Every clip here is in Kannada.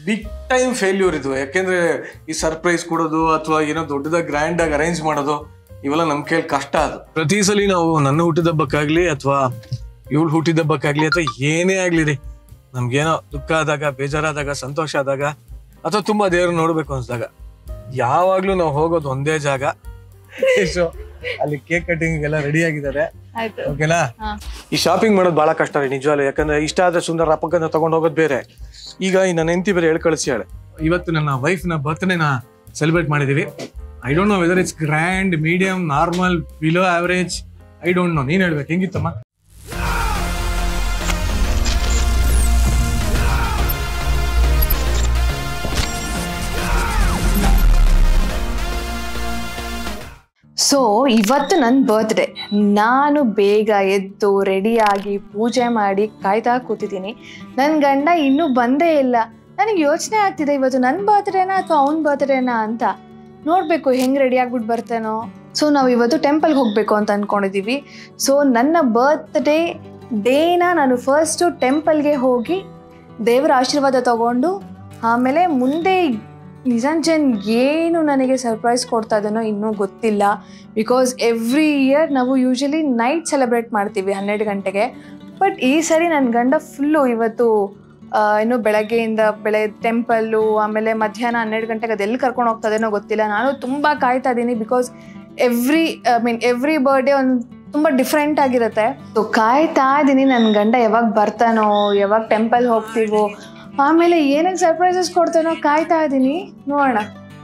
ಬಿಗ್ ಟೈಮ್ ಫೇಲ್ಯೂರ್ ಇದು ಯಾಕೆಂದ್ರೆ ಈ ಸರ್ಪ್ರೈಸ್ ಕೊಡೋದು ಅಥವಾ ಏನೋ ದೊಡ್ಡದಾಗಿ ಗ್ರ್ಯಾಂಡ್ ಆಗಿ ಅರೇಂಜ್ ಮಾಡೋದು ಇವೆಲ್ಲ ನಮ್ ಕೈಲಿ ಕಷ್ಟ ಅದು ಪ್ರತಿ ಸಲ ನಾವು ನನ್ನ ಹುಟ್ಟಿದಬ್ಬಕ್ಕಾಗ್ಲಿ ಅಥವಾ ಇವಳು ಹುಟ್ಟಿದಬ್ಬಕ್ಕಾಗ್ಲಿ ಅಥವಾ ಏನೇ ಆಗ್ಲಿ ರೀ ನಮ್ಗೇನೋ ದುಃಖ ಆದಾಗ ಬೇಜಾರಾದಾಗ ಸಂತೋಷ ಆದಾಗ ಅಥವಾ ತುಂಬಾ ದೇವ್ರು ನೋಡ್ಬೇಕು ಅನ್ಸ್ದಾಗ ಯಾವಾಗ್ಲೂ ನಾವು ಹೋಗೋದು ಒಂದೇ ಜಾಗ ಸೊ ಅಲ್ಲಿ ಕೇಕ್ ಕಟಿಂಗ್ ಎಲ್ಲ ರೆಡಿ ಆಗಿದ್ದಾರೆ ಆಯ್ತು ಓಕೆನಾ ಹಾ. ಈ ಶಾಪಿಂಗ್ ಮಾಡೋದು ಬಹಳ ಕಷ್ಟ ರೀ ನಿಜವಾಗ್ಲು ಯಾಕಂದ್ರೆ ಇಷ್ಟ ಆದ್ರೆ ಸುಂದರ ಅಪ್ಪಕ್ಕಂತ ತಗೊಂಡ್ ಹೋಗೋದು ಬೇರೆ ಈಗ ಈ ನನ್ನ ಹೆಂಡತಿ ಬೇರೆ ಹೇಳ್ ಕಳಿಸ್ಯಾಳೆ ಇವತ್ತು ನನ್ನ ವೈಫ್ ನ ಬರ್ತ್ಡೇನ ಸೆಲೆಬ್ರೇಟ್ ಮಾಡಿದೀವಿ I don't know whether it's grand medium normal below average I don't know ನೀನ್ ಹೇಳ್ಬೇಕು ಹೆಂಗಿತ್ತಮ್ಮ ಸೊ ಇವತ್ತು ನನ್ನ ಬರ್ತ್ಡೇ ನಾನು ಬೇಗ ಎದ್ದು ರೆಡಿಯಾಗಿ ಪೂಜೆ ಮಾಡಿ ಕಾಯ್ತಾ ಕೂತಿದ್ದೀನಿ ನನ್ನ ಗಂಡ ಇನ್ನೂ ಬಂದೇ ಇಲ್ಲ ನನಗೆ ಯೋಚನೆ ಆಗ್ತಿದೆ ಇವತ್ತು ನನ್ನ ಬರ್ತ್ಡೇನಾ ಅಥವಾ ಅವನ ಬರ್ತ್ಡೇನಾ ಅಂತ ನೋಡಬೇಕು ಹೆಂಗೆ ರೆಡಿ ಆಗ್ಬಿಟ್ಟು ಬರ್ತೇನೋ ಸೊ ನಾವು ಇವತ್ತು ಟೆಂಪಲ್ಗೆ ಹೋಗಬೇಕು ಅಂತ ಅಂದ್ಕೊಂಡಿದ್ದೀವಿ ಸೊ ನನ್ನ ಬರ್ತ್ಡೇ ಡೇನ ನಾನು ಫಸ್ಟು ಟೆಂಪಲ್ಗೆ ಹೋಗಿ ದೇವರ ಆಶೀರ್ವಾದ ತಗೊಂಡು ಆಮೇಲೆ ಮುಂದೆ ನಿಜಾಂಜನ್ ಏನು ನನಗೆ ಸರ್ಪ್ರೈಸ್ ಕೊಡ್ತಾ ಇದನೋ ಇನ್ನೂ ಗೊತ್ತಿಲ್ಲ ಬಿಕಾಸ್ ಎವ್ರಿ ಇಯರ್ ನಾವು ಯೂಶಲಿ ನೈಟ್ ಸೆಲೆಬ್ರೇಟ್ ಮಾಡ್ತೀವಿ ಹನ್ನೆರಡು ಗಂಟೆಗೆ ಬಟ್ ಈ ಸರಿ ನನ್ನ ಗಂಡ ಫುಲ್ಲು ಇವತ್ತು ಆ, ಏನು ಬೆಳಗ್ಗೆಯಿಂದ ಬೆಳೆ ಟೆಂಪಲ್ಲು ಆಮೇಲೆ ಮಧ್ಯಾಹ್ನ ಹನ್ನೆರಡು ಗಂಟೆಗೆ ಅದೆಲ್ಲಿ ಕರ್ಕೊಂಡು ಹೋಗ್ತದೇನೋ ಗೊತ್ತಿಲ್ಲ ನಾನು ತುಂಬ ಕಾಯ್ತಾ ಇದ್ದೀನಿ because every I mean every birthday ಒಂದು ತುಂಬ ಡಿಫ್ರೆಂಟ್ ಆಗಿರುತ್ತೆ ಸೊ ಕಾಯ್ತಾ ಇದ್ದೀನಿ ನನ್ನ ಗಂಡ ಯಾವಾಗ ಬರ್ತಾನೋ ಯಾವಾಗ ಟೆಂಪಲ್ ಹೋಗ್ತೀವೋ ಆಮೇಲೆ ಏನೇನು ಸರ್ಪ್ರೈಸಸ್ ಕೊಡ್ತಾನೋ ಕಾಯ್ತಾ ಇದ್ದೀನಿ ನೋಡೋಣ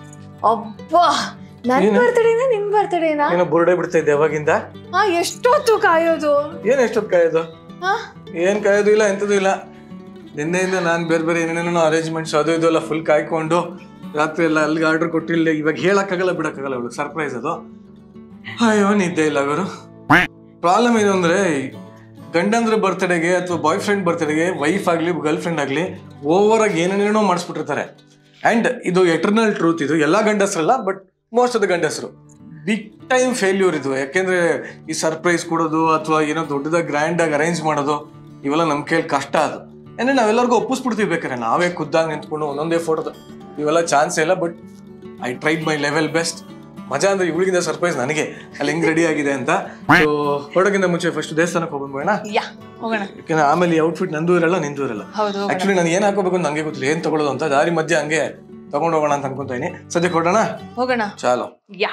ಅಬ್ಬಾ ನನ್ನ ಏನು? ಬರ್ತಡೇನಾ ನಿನ್ ಬರ್ತಡೇನಾ ಏನೋ ಬುರ್ಡೆ ಬಿಡ್ತಾ ಇದ್ದೆ ಯಾವಾಗಿಂದ ಹಾ ಎಷ್ಟೊತ್ತು ಕಾಯೋದು ಏನ್ ಎಷ್ಟೊತ್ತು ಕಾಯೋದು ಹಾ ಏನ್ ಕಾಯೋದು ಇಲ್ಲ ಎಂತದೂ ಇಲ್ಲ ನಿನ್ನೆಯಿಂದ ನಾನು ಬೇರೆ ಬೇರೆ ಏನೇನೋ ಅರೇಂಜ್ಮೆಂಟ್ಸ್ ಅದು ಇದು ಎಲ್ಲ ಫುಲ್ ಕಾಯ್ಕೊಂಡು ರಾತ್ರಿ ಎಲ್ಲ ಅಲ್ಲಿಗೆ ಆರ್ಡರ್ ಕೊಟ್ಟಿಲ್ಲ ಇವಾಗ ಹೇಳಕ್ಕಾಗಲ್ಲ ಬಿಡಕ್ಕಾಗಲ್ಲ ಅವಳು ಸರ್ಪ್ರೈಸ್ ಅದು ಅಯ್ಯೋ ನಿದ್ದೆ ಇಲ್ಲ ಅವರು ಪ್ರಾಬ್ಲಮ್ ಏನು ಅಂದ್ರೆ ಗಂಡಂದ್ರ ಬರ್ತ್ಡೇಗೆ ಅಥವಾ ಬಾಯ್ ಫ್ರೆಂಡ್ ಬರ್ತ್ಡೇಗೆ ವೈಫ್ ಆಗಲಿ ಗರ್ಲ್ ಫ್ರೆಂಡ್ ಆಗಲಿ ಓವರ್ ಆಗಿ ಏನೇನೇನೋ ಮಾಡಿಸ್ಬಿಟ್ಟಿರ್ತಾರೆ ಆ್ಯಂಡ್ ಇದು ಎಟರ್ನಲ್ ಟ್ರೂತ್ ಇದು ಎಲ್ಲ ಗಂಡಸರಲ್ಲ ಬಟ್ ಮೋಸ್ಟ್ ಆಫ್ ದ ಗಂಡಸರು ಬಿಗ್ ಟೈಮ್ ಫೇಲ್ಯೂರ್ ಇದು ಯಾಕೆಂದ್ರೆ ಈ ಸರ್ಪ್ರೈಸ್ ಕೊಡೋದು ಅಥವಾ ಏನೋ ದೊಡ್ಡದಾಗಿ ಗ್ರ್ಯಾಂಡ್ ಆಗಿ ಅರೇಂಜ್ ಮಾಡೋದು ಇವೆಲ್ಲ ನಮ್ಮ ಕೈಲಿ ಕಷ್ಟ ಅದು ಅಂದ್ರೆ ನಾವೆಲ್ಲರಿಗೂ ಒಪ್ಪಿಸ್ಬಿಡ್ತೀವಿ ಬೇಕಾದ್ರೆ ನಾವೇ ಖುದ್ದಾಗಿ ನಿಂತ್ಕೊಂಡು ಒಂದೊಂದೇ ಫೋಟೋ ಇವೆಲ್ಲ ಚಾನ್ಸ್ ಇಲ್ಲ but I tried my level best ಮಜಾ ಅಂದ್ರೆ ಇವಳಿಗಿಂತ ಸರ್ಪ್ರೈಸ್ ನನಗೆ ಅಲ್ಲಿ ಹೆಂಗ್ ರೆಡಿ ಆಗಿದೆ ಅಂತ ಸೊ ಹೊರಗಿಂತ ಮುಂಚೆ ಫಸ್ಟ್ ದೇವಸ್ಥಾನಕ್ಕೆ ಹೋಗ್ಬೋಣ ಯಾ ಹೋಗೋಣ ಯಾಕಂದ್ರೆ ಆಮೇಲೆ ಈ ಔಟ್ಫಿಟ್ ನಂದು ಇರಲ್ಲ ನಿಂದು ಇರಲ್ಲ ಹೌದು ಹೋಗೋಣ. ಆಕ್ಚುಲಿ ನಾನು ಏನ್ ಹಾಕೋಬೇಕು ಅಂತ ನಂಗೆ ಗೊತ್ತಿಲ್ಲ ಏನ್ ತಗೊಳ್ಳೋದು ಅಂತ ದಾರಿ ಮಧ್ಯೆ ಹಂಗೆ ತಗೊಂಡ್ ಹೋಗೋಣ ಅಂತ ಅನ್ಕೊಂತ ಇದೀನಿ ಸದ್ಯಕ್ಕೆ ಹೊರಡೋಣ ಹೋಗೋಣ ಚಾಲೋ ಯಾ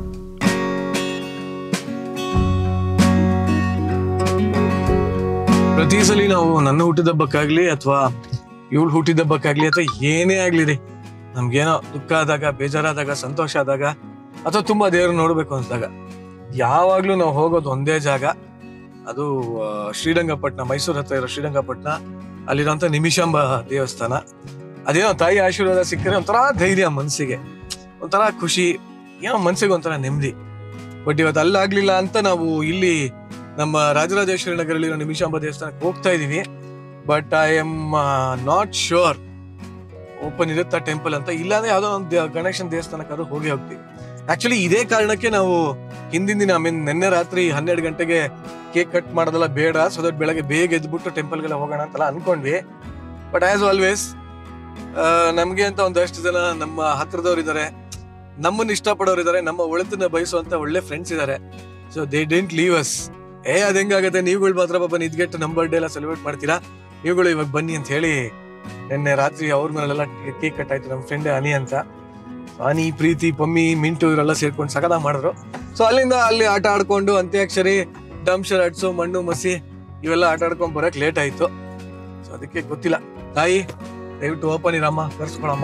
ಪ್ರತಿ ಸಲ ನಾವು ನನ್ನ ಹುಟ್ಟಿದಬ್ಬಕ್ಕಾಗ್ಲಿ ಅಥವಾ ಇವಳು ಹುಟ್ಟಿದಬ್ಬಕ್ಕಾಗ್ಲಿ ಅಥವಾ ಏನೇ ಆಗ್ಲಿ ರೀ ನಮ್ಗೇನೋ ದುಃಖ ಆದಾಗ ಬೇಜಾರಾದಾಗ ಸಂತೋಷ ಆದಾಗ ಅಥವಾ ತುಂಬಾ ದೇವ್ರು ನೋಡ್ಬೇಕು ಅನ್ಸ್ದಾಗ ಯಾವಾಗ್ಲೂ ನಾವು ಹೋಗೋದು ಒಂದೇ ಜಾಗ ಅದು ಆ, ಶ್ರೀರಂಗಪಟ್ಟಣ ಮೈಸೂರು ಹತ್ರ ಇರೋ ಶ್ರೀರಂಗಪಟ್ಟಣ ಅಲ್ಲಿರೋಂಥ ನಿಮಿಷಾಂಬ ದೇವಸ್ಥಾನ ಅದೇನೋ ತಾಯಿ ಆಶೀರ್ವಾದ ಸಿಕ್ಕರೆ ಒಂಥರ ಧೈರ್ಯ ಮನ್ಸಿಗೆ ಒಂಥರ ಖುಷಿ ಏನೋ ಮನ್ಸಿಗೆ ಒಂಥರ ನೆಮ್ಮದಿ ಬಟ್ ಇವತ್ತು ಅಲ್ಲಾಗ್ಲಿಲ್ಲ ಅಂತ ನಾವು ಇಲ್ಲಿ ನಮ್ಮ ರಾಜರಾಜೇಶ್ವರಿ ನಗರಲ್ಲಿರೋ ನಿಮಿಷಾಂಬ ದೇವಸ್ಥಾನಕ್ಕೆ ಹೋಗ್ತಾ ಇದೀವಿ but I am not sure open ಇರುತ್ತಾ ಟೆಂಪಲ್ ಅಂತ ಇಲ್ಲಾಂದ್ರೆ ಯಾವ್ದೋ ಒಂದು ದೇ- ಗಣೇಶನ ದೇವಸ್ಥಾನಕ್ಕಾದ್ರೂ ಹೋಗಿ ಹೋಗ್ತೀವಿ ಆಕ್ಚುಲಿ ಇದೇ ಕಾರಣಕ್ಕೆ ನಾವು ಹಿಂದಿನ ದಿನ ಐ ಮೀನ್ ನಿನ್ನೆ ರಾತ್ರಿ ಹನ್ನೆರಡು ಗಂಟೆಗೆ ಕೇಕ್ ಕಟ್ ಮಾಡೋದೆಲ್ಲ ಬೇಡ ಸೊ ದಟ್ ಬೆಳಗ್ಗೆ ಬೇಗ ಎದ್ಬಿಟ್ಟು ಟೆಂಪಲ್ಗೆಲ್ಲ ಹೋಗೋಣ ಅಂತೆಲ್ಲ ಅನ್ಕೊಂಡ್ವಿ ಬಟ್ ಆಸ್ ಆಲ್ವೇಸ್ ನಮ್ಗೆ ಅಂತ ಒಂದಷ್ಟು ಜನ ನಮ್ಮ ಹತ್ರದವ್ರು ಇದಾರೆ ನಮ್ಮನ್ನ ಇಷ್ಟಪಡೋರು ಇದಾರೆ ನಮ್ಮ ಒಳಿತನ್ನ ಬಯಸುವಂತ ಒಳ್ಳೆ ಫ್ರೆಂಡ್ಸ್ ಇದಾರೆ so they don't leave us ಏ ಅದ್ ಹೆಂಗಾಗತ್ತೆ ನೀವುಗಳು ಮಾತ್ರ ಪಾಪ ನಿದ್ಗೆಟ್ಟು ನಮ್ಮ ಬರ್ಡೇ ಎಲ್ಲ ಸೆಲೆಬ್ರೇಟ್ ಮಾಡ್ತೀರಾ ನೀವುಗಳು ಇವಾಗ ಬನ್ನಿ ಅಂತ ಹೇಳಿ ನಿನ್ನೆ ರಾತ್ರಿ ಅವ್ರ ಮೇಲೆಲ್ಲ ಕೇಕ್ ಕಟ್ ಆಯ್ತು ನಮ್ಮ ಫ್ರೆಂಡ್ ಅನಿ ಅಂತ ಅನಿ ಪ್ರೀತಿ ಪಮ್ಮಿ ಮಿಂಟು ಇವರೆಲ್ಲ ಸೇರ್ಕೊಂಡು ಸಕದ ಮಾಡಿದ್ರು ಸೊ ಅಲ್ಲಿಂದ ಅಲ್ಲಿ ಆಟ ಆಡ್ಕೊಂಡು ಅಂತ್ಯಾಕ್ಷರಿ ಡಂಶರ್ ಅಡ್ಸು ಮಣ್ಣು ಮಸಿ ಇವೆಲ್ಲ ಆಟ ಆಡ್ಕೊಂಡ್ ಬರಕ್ ಲೇಟ್ ಆಯ್ತು ಸೊ ಅದಕ್ಕೆ ಗೊತ್ತಿಲ್ಲ ತಾಯಿ ದಯವಿಟ್ಟು ಓಪನ್ ಇರಮ್ಮ ಕರ್ಸ್ಕೊಳಮ್ಮ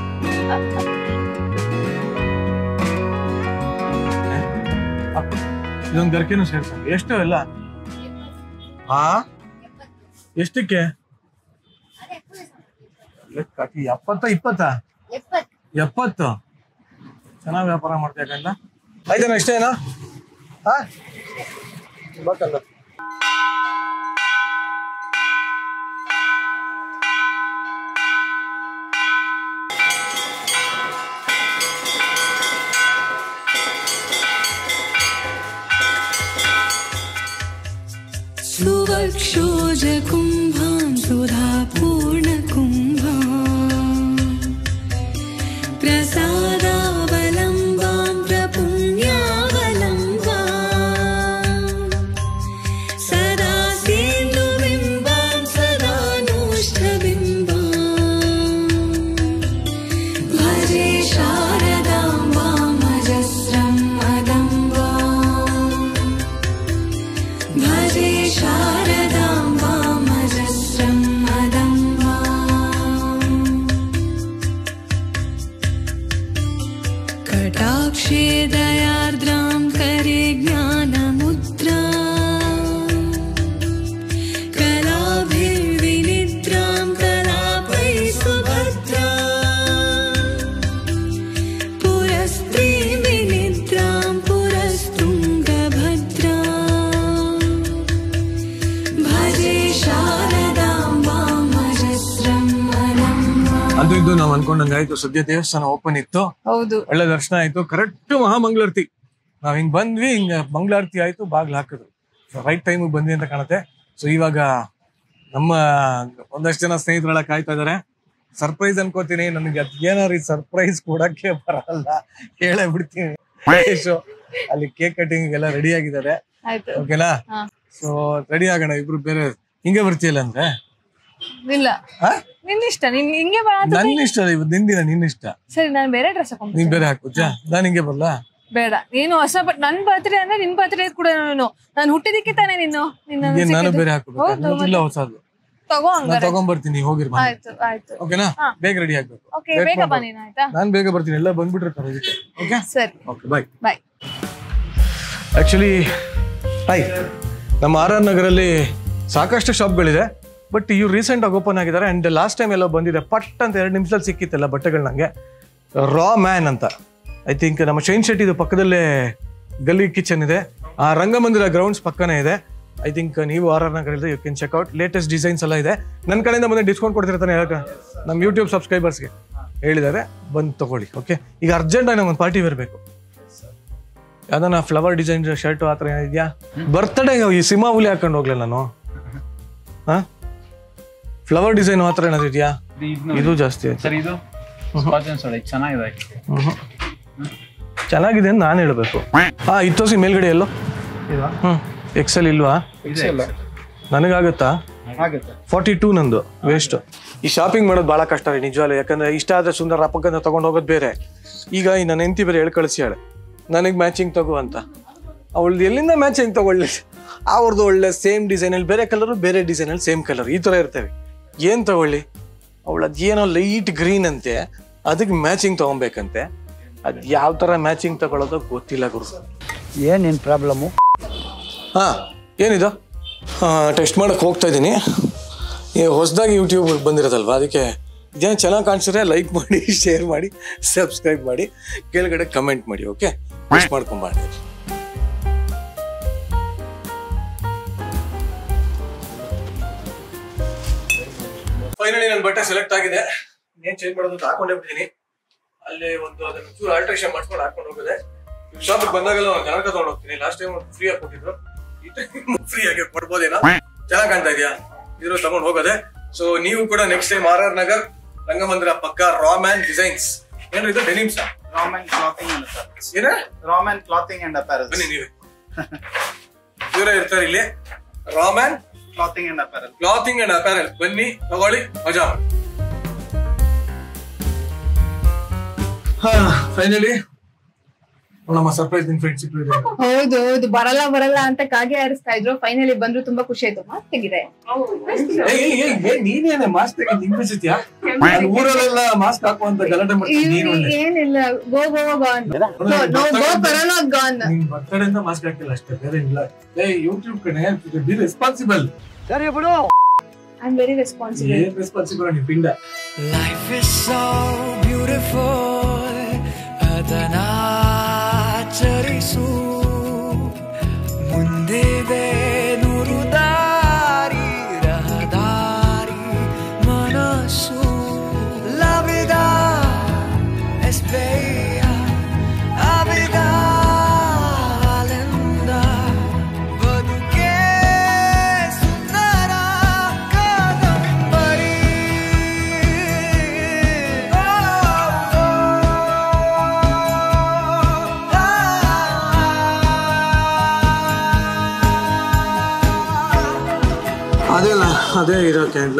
ಇದೊಂದು ಗರ್ಕೆನು ಸೇರ್ಸ ಎಷ್ಟು ಎಲ್ಲ ಹಾ ಎಷ್ಟಕ್ಕೆ ಲೆಕ್ಕ ಹಾಕಿ ಎಪ್ಪತ್ತ ಇಪ್ಪತ್ತ ಎಪ್ಪತ್ತು ಚೆನ್ನಾಗಿ ವ್ಯಾಪಾರ ಮಾಡ್ತೀಯ ಕಂಡ ಆಯ್ತಾನ ಇಷ್ಟೇನಾ ಹಾ ಬೇಕಲ್ಲ सुवक्षोजकुम्भां सुधापूर्णकुम्भाम् ಅದು ಇದು ನಾವು ಅನ್ಕೊಂಡಂಗೆ ಆಯ್ತು ಸದ್ಯ ದೇವಸ್ಥಾನ ಓಪನ್ ಇತ್ತು ಹೌದು ಒಳ್ಳೆ ದರ್ಶನ ಆಯ್ತು ಕರೆಕ್ಟ್ ಮಹಾಮಂಗಳಾರತಿ ನಾವ್ ಹಿಂಗ್ ಬಂದ್ವಿ ಹಿಂಗ ಮಂಗಳಾರತಿ ಆಯ್ತು ಬಾಗ್ಲು ಹಾಕಿದ್ರು ರೈಟ್ ಟೈಮಿಗೆ ಬಂದ್ವಿ ಅಂತ ಕಾಣುತ್ತೆ ಸೊ ಇವಾಗ ನಮ್ಮ ಒಂದಷ್ಟು ಜನ ಸ್ನೇಹಿತರೆಲ್ಲ ಕಾಯ್ತಾ ಇದಾರೆ ಸರ್ಪ್ರೈಸ್ ಅನ್ಕೋತೀನಿ ನನಗೆ ಅದ್ ಏನಾರು ಸರ್ಪ್ರೈಸ್ ಕೊಡಕ್ಕೆ ಬರಲ್ಲ ಹೇಳೇ ಬಿಡ್ತೀನಿ ಯಶು, ಅಲ್ಲಿ ಕೇಕ್ ಕಟಿಂಗ್ ಎಲ್ಲ ರೆಡಿ ಆಗಿದ್ದಾರೆ ಆಯ್ತು ಓಕೆನಾ ಹಾ. ಸೊ ರೆಡಿ ಆಗೋಣ ಇಬ್ರು ಬೇರೆ ಹಿಂಗೆ ಬರ್ತೀಯಲ್ಲ ಅಂದ್ರೆ ಇಲ್ಲ ಹಾ? ನಿನ್ನ ಇಷ್ಟ ನಿನ್ ಹಿಂಗೆ ಬರ ನನ್ನ ಇಷ್ಟ ಇವತ್ತು ನಿಂದಿನ ನಿನ್ನ ಇಷ್ಟ ಸರಿ ನಾನು ಬೇರೆ ಡ್ರೆಸ್ ನೀನ್ ಹಾಕೊಂಡ್ಬಿಡ್ತೀನಿ ಬೇರೆ ಹಾಕುತ್ತಾ ನಾನು ಹಿಂಗೆ ಬರ್ಲಾ ಬೇಡ ನೀನು ಹೊಸ ಬಟ್ ನನ್ ಬರ್ತ್ಡೇ ಅಂದ್ರೆ ನಿನ್ ಬರ್ತ್ಡೇ ಕೂಡ ನಾನು ನಾನು ಹುಟ್ಟಿದಕ್ಕೆ ತಾನೇ ನೀನು ನಿನ್ನ ಏನ್ ನಾನು ಸಿಕ್ಕಿದ್ದು. ಬೇರೆ ಹಾಕ್ಬೇಕು ಹೌದು, ಇಲ್ಲ ಹೊಸದು ತಗೋ ನಾನು ಹಂಗಾರೆ ತಗೊಂಡ್ಬರ್ತೀನಿ ಹೋಗಿರ್ ಆಯ್ತು ಆಯ್ತು ಓಕೆನಾ ಹಾ. ಬೇಗ ರೆಡಿ ಆಗ್ಬೇಕು ಓಕೆ Wait ಬೇಗ ಬಾ ಮಾಡ್ಬೋದು. ನೀನು ಆಯ್ತಾ ನಾನ್ ಬೇಗ ಬರ್ತೀನಿ ಎಲ್ಲ ಬಂದ್ಬಿಟ್ಟಿರ್ತಾರೆ ಅದಕ್ಕೆ ಓಕೆ ಸರಿ okay bye bye actually hi ನಮ್ಮ ಆರ್ ಆರ್ ನಗರಲ್ಲಿ ಸಾಕಷ್ಟು ಶಾಪ್ಗಳಿದೆ ಬಟ್ ಇವ್ರು ರೀಸೆಂಟ್ ಆಗಿ ಓಪನ್ ಆಗಿದ್ದಾರೆ ಅಂಡ್ ಲಾಸ್ಟ್ ಟೈಮ್ ಎಲ್ಲ ಬಂದಿದೆ ಪಟ್ ಅಂತ ಎರಡು ನಿಮಿಷದಲ್ಲಿ ಸಿಕ್ಕಿತ್ತಲ್ಲ ಬಟ್ಟೆಗಳು ನಂಗೆ ರಾ ಮ್ಯಾನ್ ಅಂತ ಐ ಥಿಂಕ್ ನಮ್ಮ ಶೈನ್ ಶೆಟ್ಟಿದು ಪಕ್ಕದಲ್ಲೇ ಗಲ್ಲಿ ಕಿಚನ್ ಇದೆ ಆ ರಂಗಮಂದಿರ ಗ್ರೌಂಡ್ಸ್ ಪಕ್ಕನೇ ಇದೆ ಐ ಥಿಂಕ್ ನೀವು ಆರ್ ಆರ್ ನಗರಲ್ಲಿ you can check out latest designs ಎಲ್ಲ ಇದೆ ನನ್ನ ಕಡೆಯಿಂದ ಬಂದು ಡಿಸ್ಕೌಂಟ್ ಕೊಡ್ತಿರ್ತಾನೆ ಹೇಳಕ್ಕೆ ನಮ್ಮ ಯೂಟ್ಯೂಬ್ ಸಬ್ಸ್ಕ್ರೈಬರ್ಸ್ಗೆ ಹೇಳಿದ್ದಾರೆ ಬಂದು ತಗೊಳ್ಳಿ ಓಕೆ ಈಗ ಅರ್ಜೆಂಟಾಗಿ ನಮ್ಗೆ ಪಾರ್ಟಿ ಬರಬೇಕು ಯಾವ್ದಾನ ಫ್ಲವರ್ ಡಿಸೈನ್ ಶರ್ಟ್ ಆ ಥರ ಇದೆಯಾ ಬರ್ತಡೇ ಈ ಸಿಮಾ ಹುಲಿ ಹಾಕೊಂಡು ಹೋಗ್ಲಿ ನಾನು ಹಾ ಫ್ಲವರ್ ಡಿಸೈನ್ ಆ ಥರ ಏನಾದ್ರು ಇದೆಯಾ ಇದು ಜಾಸ್ತಿ ಆಯ್ತು ಸರ್ ಇದು ಸ್ಕಾಚ್ ಅಂಡ್ ಸೋಡಾ ಚೆನ್ನಾಗಿದೆ ಚೆನ್ನಾಗಿದೆ ಅಂತ ನಾನು ಹೇಳ್ಬೇಕು ಹಾ ಇತ್ತೋಸಿ ಮೇಲ್ಗಡೆ ಎಲ್ಲೋ ಹ್ಮ್ ಎಕ್ಸೆಲ್ ಇಲ್ವಾ ನನಗಾಗತ್ತಾ ಆಗುತ್ತೆ ಫಾರ್ಟಿ ಟೂ ನಂದು ವೇಸ್ಟ್ ಈ ಶಾಪಿಂಗ್ ಮಾಡೋದು ಭಾಳ ಕಷ್ಟ ರೀ ನಿಜವಾಗ್ಲೂ ಯಾಕಂದ್ರೆ ಇಷ್ಟ ಆದ್ರೆ ಸುಂದರ ಅಪ್ಪಕ್ಕಂತ ತಗೊಂಡು ಹೋಗೋದು ಬೇರೆ ಈಗ ಈ ನನ್ನ ಹೆಂಡತಿ ಬೇರೆ ಹೇಳಿ ಕಳಿಸ್ಯಾಳೆ ನನಗೆ ಮ್ಯಾಚಿಂಗ್ ತಗೋ ಅಂತ ಅವಳ್ದು ಎಲ್ಲಿಂದ ಮ್ಯಾಚಿಂಗ್ ತಗೊಳ್ಳಿ ಅವ್ರದ್ದು ಒಳ್ಳೆ ಸೇಮ್ ಡಿಸೈನಲ್ಲಿ ಬೇರೆ ಕಲರು ಬೇರೆ ಡಿಸೈನಲ್ಲಿ ಸೇಮ್ ಕಲರ್ ಈ ಥರ ಇರ್ತವೆ ಏನು ತಗೊಳ್ಳಿ ಅವಳದು ಏನೋ ಲೈಟ್ ಗ್ರೀನ್ ಅಂತೆ ಅದಕ್ಕೆ ಮ್ಯಾಚಿಂಗ್ ತಗೊಬೇಕಂತೆ ಅದು ಯಾವ ಥರ ಮ್ಯಾಚಿಂಗ್ ತಗೊಳ್ಳೋದು ಗೊತ್ತಿಲ್ಲ ಗುರು ಏನೇನು ಪ್ರಾಬ್ಲಮ್ಮು ಹಾಂ ಏನಿದು ಟೆಸ್ಟ್ ಮಾಡಕ್ಕೆ ಹೋಗ್ತಾ ಇದ್ದೀನಿ ಹೊಸದಾಗಿ ಯೂಟ್ಯೂಬ್ ಬಂದಿರೋದಲ್ವಾ ಅದಕ್ಕೆ ಇದೇನು ಚೆನ್ನಾಗಿ ಕಾಣಿಸಿದ್ರೆ ಲೈಕ್ ಮಾಡಿ ಶೇರ್ ಮಾಡಿ ಸಬ್ಸ್ಕ್ರೈಬ್ ಮಾಡಿ ಕೆಳಗಡೆ ಕಮೆಂಟ್ ಮಾಡಿ ಓಕೆ ಟೆಸ್ಟ್ ಮಾಡ್ಕೊಂಬಾಡಿ ಫೈನಲಿ ನನ್ನ ಬಟ್ಟೆ ಸೆಲೆಕ್ಟ್ ಆಗಿದೆ ಏನ್ ಚೇಂಜ್ ಮಾಡೋದು ಅಂತ ಹಾಕೊಂಡೇ ಬಿಟ್ಟಿದ್ದೀನಿ ಅಲ್ಲಿ ಒಂದು ಅದನ್ನ ಚೂರು ಆಲ್ಟ್ರೇಷನ್ ಮಾಡ್ಕೊಂಡು ಹಾಕೊಂಡು ಹೋಗಿದೆ ಶಾಪಿಗೆ ಬಂದಾಗೆಲ್ಲ ಒಂದು ಕನ್ನಡ ತಗೊಂಡು ಹೋಗ್ತೀನಿ ಲಾಸ್ಟ್ ಟೈಮ್ ಫ್ರೀ ಆಗಿ ಕೊಟ್ಟಿದ್ರು ಈ ಟೈಮ್ ಫ್ರೀ ಆಗಿ ಕೊಡ್ಬೋದೇನೋ ಚೆನ್ನಾಗಿ ಕಾಣ್ತಾ ಇದೆಯಾ ಇದ್ರು ತಗೊಂಡು ಹೋಗೋದೆ ಸೊ ನೀವು ಕೂಡ next time R R Nagar Rangamandira ಪಕ್ಕ ರಾ ಮ್ಯಾನ್ ಡಿಸೈನ್ಸ್ ಏನ್ರಿ ಇದು denims Raman clothing and apparels ಏನ ರಾಮನ್ ಕ್ಲಾತಿಂಗ್ ಅಂಡ್ ಅಪ್ಯಾರಲ್ಸ್ ಬನ್ನಿ ನೀವೇ ಇವರೇ ಇರ್ತಾರೆ ಇಲ್ಲಿ raw man clothing and apparel clothing and apparel ಬನ್ನಿ ತಗೊಳ್ಳಿ ಮಜಾ ಮಾಡಿ ಹಾ ಫೈನಲಿ ನಮ್ಮ ಸರ್ಪ್ರೈಸ್ ನಿನ್ ಫ್ರೆಂಡ್ಶಿಪ್ ಇದೆ ಹೌದು ಹೌದು ಬರಲ್ಲ ಬರಲ್ಲ ಅಂತ ಕಾಗೆ ಆರಿಸ್ತಾ ಇದ್ರು ಫೈನಲಿ ಬಂದ್ರು ತುಂಬಾ ಖುಷಿ ಆಯ್ತು ಮಾತಿಗಿದೆ ಏಯ್, ಏಯ್, ಏಯ್, ಏಯ್, ನೀನೇನೆ ಮಾಸ್ಕ್ ತೆಗೆದು ನಿಂಬಿಸಿದ್ಯಾ ಊರಲ್ಲೆಲ್ಲ ಮಾಸ್ಕ್ ಹಾಕುವಂತ ಗಲಾಟೆ ಮಾಡ್ತೀನಿ ನೀನು ಒಳ್ಳೆ ಏನಿಲ್ಲ go go gone no go corona gone ನಿನ್ ಬರ್ತಡೇ ಅಂತ ಮಾಸ್ಕ್ ಹಾಕಿಲ್ಲ ಅಷ್ಟೇ ಬೇರೆ ಇಲ್ಲ ಏ ಯೂಟ್ಯೂಬ್ ಕಡೆ ಬಿ ರೆಸ್ಪಾನ್ಸಿಬಲ್ ಸರಿ ಬಿಡು ಐ ಆಮ್ ವೆರಿ ರೆಸ್ಪಾನ್ಸಿಬಲ್ ಏನ್ ರೆಸ್ಪಾನ್ಸಿಬಲ್ ನೀವು ಪಿಂಡ Life is so beautiful ಅದನಾಚರಿಸು ಮುಂದಿದೆ ನೂರು ದಾರಿ ರಹದಾರಿ ಮನಸ್ಸು ಲವಿದ ಎಸ್ಪೇಯ ಅವಿದ ಆಲಿಂದ ಬದುಕೆ ಸುಂದರ ಕಾದಂಬರಿ ಅದೇ ಅಲ್ಲ ಅದೇ ಇರೋ ಕ್ಯಾಂಡ್ಲು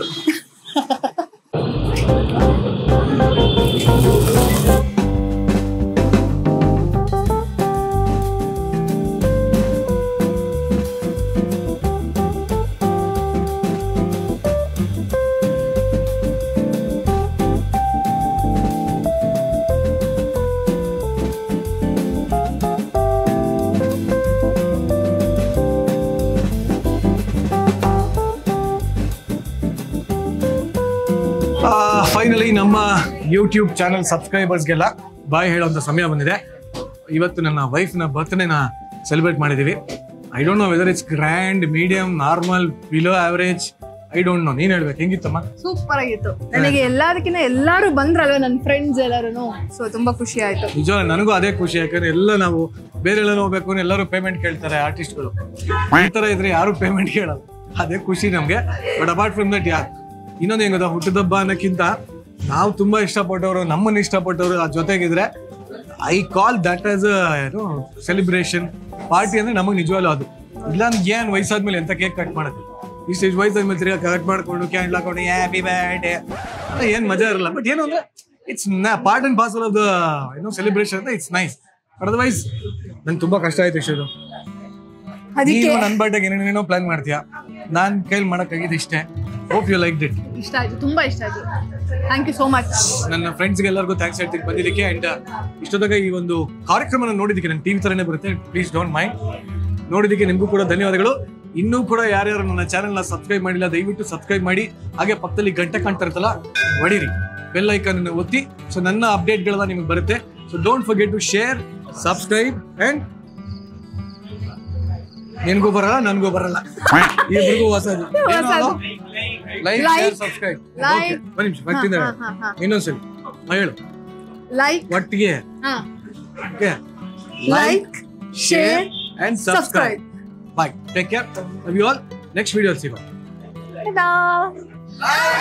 ಫೈನಲಿ ನಮ್ಮ ಯೂಟ್ಯೂಬ್ ಚಾನಲ್ ಸಬ್ಸ್ಕ್ರೈಬರ್ಸ್ಗೆಲ್ಲ ಬಾಯ್ ಹೇಳೋಂಥ ಸಮಯ ಬಂದಿದೆ ಇವತ್ತು ನನ್ನ ವೈಫ್ನ ಬರ್ತ್ಡೇನ ಸೆಲೆಬ್ರೇಟ್ ಮಾಡಿದ್ದೀವಿ I don't know whether it's grand medium normal below average I don't know ನೀನ್ ಹೇಳ್ಬೇಕು ಹೆಂಗಿತ್ತಮ್ಮ ಸೂಪರ್ ಆಗಿತ್ತು ನನಗೆ ಎಲ್ಲದಕ್ಕಿಂತ ಎಲ್ಲಾರು ಬಂದ್ರಲ್ವ ನನ್ನ ಫ್ರೆಂಡ್ಸ್ ಎಲ್ಲರೂ ಸೊ ತುಂಬಾ ಖುಷಿ ಆಯ್ತು ನಿಜ ನನಗೂ ಅದೇ ಖುಷಿ ಯಾಕಂದ್ರೆ ಎಲ್ಲ ನಾವು ಬೇರೆ ಎಲ್ಲ ಹೋಗ್ಬೇಕು ಅಂದ್ರೆ ಎಲ್ಲರೂ ಪೇಮೆಂಟ್ ಕೇಳ್ತಾರೆ ಆರ್ಟಿಸ್ಟ್ಗಳು ಈ ತರ ಇದ್ರೆ ಯಾರು ಪೇಮೆಂಟ್ ಕೇಳಲ್ಲ ಅದೇ ಖುಷಿ ನಮ್ಗೆ ಬಟ್ ಅಪಾರ್ಟ್ ಫ್ರಮ್ ದಟ್ ಯಾರು ಇನ್ನೊಂದು ಹೆಂಗ್ ಗೊತ್ತಾ ಹುಟ್ಟದಬ್ಬ ಅನ್ನಕ್ಕಿಂತ ನಾವು ತುಂಬಾ ಇಷ್ಟಪಟ್ಟವರು ನಮ್ಮನ್ನ ಇಷ್ಟಪಟ್ಟವರು ಆ ಜೊತೆಗಿದ್ರೆ ಐ ಕಾಲ್ ದಟ್ ಆಸ್ ಏನು ಸೆಲಿಬ್ರೇಷನ್ ಪಾರ್ಟಿ ಅಂದ್ರೆ ನಮಗೆ ನಿಜವಾಗ್ಲೂ ಅದು ಇಲ್ಲ ಅಂದ್ರೆ ಏನ್ ವಯಸ್ಸಾದ್ಮೇಲೆ ಎಂತ ಕೇಕ್ ಕಟ್ ಮಾಡೋದು ಇಷ್ಟು ವಯಸ್ಸಾದ್ಮೇಲೆ ತಿರ್ಗಾ ಕಟ್ ಮಾಡ್ಕೊಂಡು ಕ್ಯಾಂಡ್ಲ್ ಹಾಕೊಂಡು ಹ್ಯಾಪಿ ಬರ್ಡೇ ಏನ್ ಮಜಾ ಇರಲ್ಲ ಬಟ್ ಏನು ಅಂದ್ರೆ it's part and parcel of the ಏನೋ ಸೆಲಿಬ್ರೇಷನ್ ಅಂತ ಇಟ್ಸ್ ನೈಸ್ ಬಟ್ ಅದರ್ವೈಸ್ ನಂಗೆ ತುಂಬಾ ಕಷ್ಟ ಆಯ್ತು ಇಷ್ಟು ಅದಕ್ಕೆ ನೀನು ನನ್ನ ಬರ್ಡೇಗೆ ಏನೇನೇನೋ ಪ್ಲಾನ್ ಮಾಡ್ತೀಯಾ ನಾನ್ ಕೈಲಿ ಮಾಡಕ್ಕಾಗಿದ್ದು ಇಷ್ಟೇ ಹೋಪ್ ಯು ಲೈಕ್ ಇಟ್ ಇಷ್ಟ ಆಯ್ತು ತುಂಬಾ ಇಷ್ಟ ಆಯ್ತು ಥ್ಯಾಂಕ್ ಯು ಸೋ ಮಚ್ ನನ್ನ ಫ್ರೆಂಡ್ಸ್ಗೆ ಎಲ್ಲರಿಗೂ ಥ್ಯಾಂಕ್ಸ್ ಹೇಳ್ತೀನಿ ಬಂದಿದ್ದಕ್ಕೆ ಅಂಡ್ ಇಷ್ಟೊತ್ತಾಗ ಈ ಒಂದು ಕಾರ್ಯಕ್ರಮನ ನೋಡಿದ್ದಕ್ಕೆ ನನ್ನ ಟಿವಿ ತರನೇ ಬರುತ್ತೆ ಪ್ಲೀಸ್ ಡೋಂಟ್ ಮೈಂಡ್ ನೋಡಿದ್ದಕ್ಕೆ ನಿಮಗೂ ಕೂಡ ಧನ್ಯವಾದಗಳು ಇನ್ನೂ ಕೂಡ ಯಾರ್ಯಾರು ನನ್ನ ಚಾನೆಲ್ನ ಸಬ್ಸ್ಕ್ರೈಬ್ ಮಾಡಿಲ್ಲ ದಯವಿಟ್ಟು ಸಬ್ಸ್ಕ್ರೈಬ್ ಮಾಡಿ ಹಾಗೆ ಪಕ್ಕದಲ್ಲಿ ಗಂಟೆ ಕಾಣ್ತಾ ಇರ್ತಲ್ಲ ಹೊಡೀರಿ ಬೆಲ್ ಐಕಾನ್ ಅನ್ನು ಒತ್ತಿ ಸೊ ನನ್ನ ಅಪ್ಡೇಟ್ಗಳೆಲ್ಲ ನಿಮಗೆ ಬರುತ್ತೆ so don't forget to share subscribe and ನಿನ್ಗೂ ಬರಲ್ಲ ನನ್ಗೂ ಬರಲ್ಲ ಇಬ್ರಿಗೂ ಹೊಸದು ಹೊಸದು. Like Like, share subscribe like. ಒಂದ್ ನಿಮಿಷ ಬರ್ತಿದ್ದೆ ಹಾ, ಹಾ, ಹಾ. ಇನ್ನೊಂದ್ಸಲಿ ಹಾ, ಹೇಳು ಲೈಕ್ ಒಟ್ಟಿಗೆ like share and subscribe bye take care love you all next video ಸಿಗೋಣ Bye.